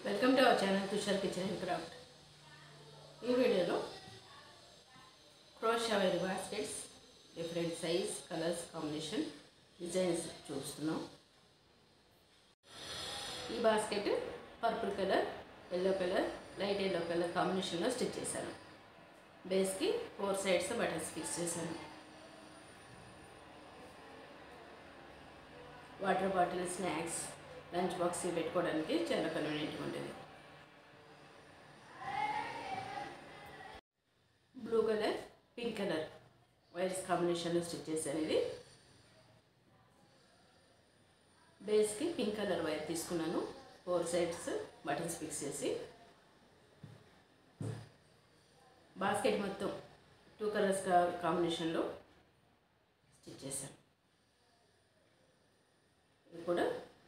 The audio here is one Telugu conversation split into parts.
welcome to our channel Tushar kitchen and craft ఈ వీడియోలో crochet wire baskets different size colours combination designs చూస్తున్నాం ఈ basket purple colour yellow colour light yellow colour కాంబినేషన్లో స్టిచ్ చేశాను బేస్కి ఫోర్ సైడ్స్ బటన్స్ ఫిక్స్ చేశాను water bottle snacks lunch box పెట్టుకోవడానికి చాలా కన్వీనియంట్గా ఉంటుంది blue colour pink colour wires కాంబినేషన్లో స్టిచ్ చేశాను ఇది బేస్కి పింక్ కలర్ వైర్ తీసుకున్నాను ఫోర్ సైడ్స్ బటన్స్ ఫిక్స్ చేసి బాస్కెట్ మొత్తం టూ కలర్స్ కాంబినేషన్లో స్టిచ్ చేశాను ఇది కూడా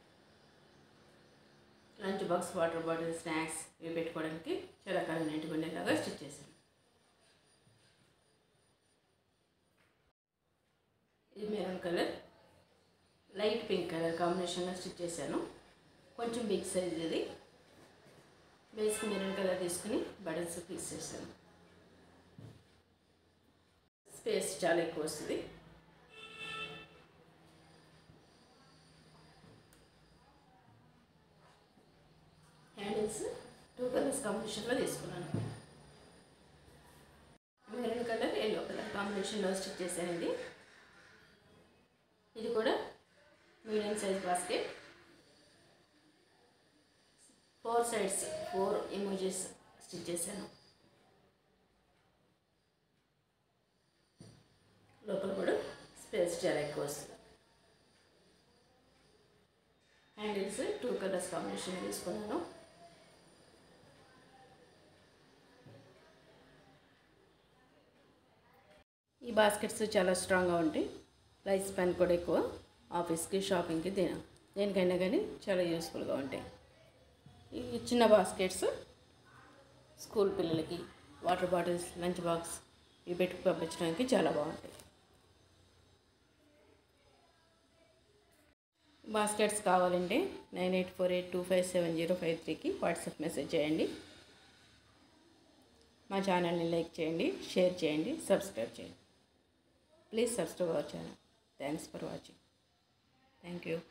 lunch box water bottle snacks ఇవి పెట్టుకోవడానికి చాలా కన్వీనియంట్గా ఉండేలాగా స్టిచ్ చేశాను ఇది maroon colour light pink colour కాంబినేషన్లో స్టిచ్ చేశాను కొంచెం బిగ్ సైజ్ ఇది బేస్కి మెరూన్ కలర్ తీసుకుని బటన్స్ ఫిక్స్ చేశాను స్పేస్ చాలా ఎక్కువ వస్తుంది హ్యాండిల్స్ టూ కలర్స్ కాంబినేషన్లో తీసుకున్నాను మెరూన్ కలర్ ఎల్లో కలర్ కాంబినేషన్లో స్టిచ్ చేశాను ఇది ఇది కూడా medium size basket four sides four emojis stitch చేశాను లోపల కూడా స్పేస్ చాలా ఎక్కువ వస్తుంది హ్యాండిల్స్ టూ కలర్స్ కాంబినేషన్ తీసుకున్నాను ఈ బాస్కెట్స్ చాలా స్ట్రాంగ్గా ఉంటాయి లైఫ్ స్పాన్ కూడా ఎక్కువ ఆఫీస్కి షాపింగ్కి దేని దేనికైనా కానీ చాలా యూస్ఫుల్గా ఉంటాయి ఈ చిన్న బాస్కెట్స్ స్కూల్ పిల్లలకి వాటర్ బాటిల్స్ లంచ్ బాక్స్ ఇవి పెట్టుకు పంపించడానికి చాలా బాగుంటాయి బాస్కెట్స్ కావాలంటే nine eight four eight two five seven zero five త్రీకి వాట్సాప్ మెసేజ్ చేయండి మా ఛానల్ని లైక్ చేయండి షేర్ చేయండి సబ్స్క్రైబ్ చేయండి please subscribe our channel thanks for watching thank you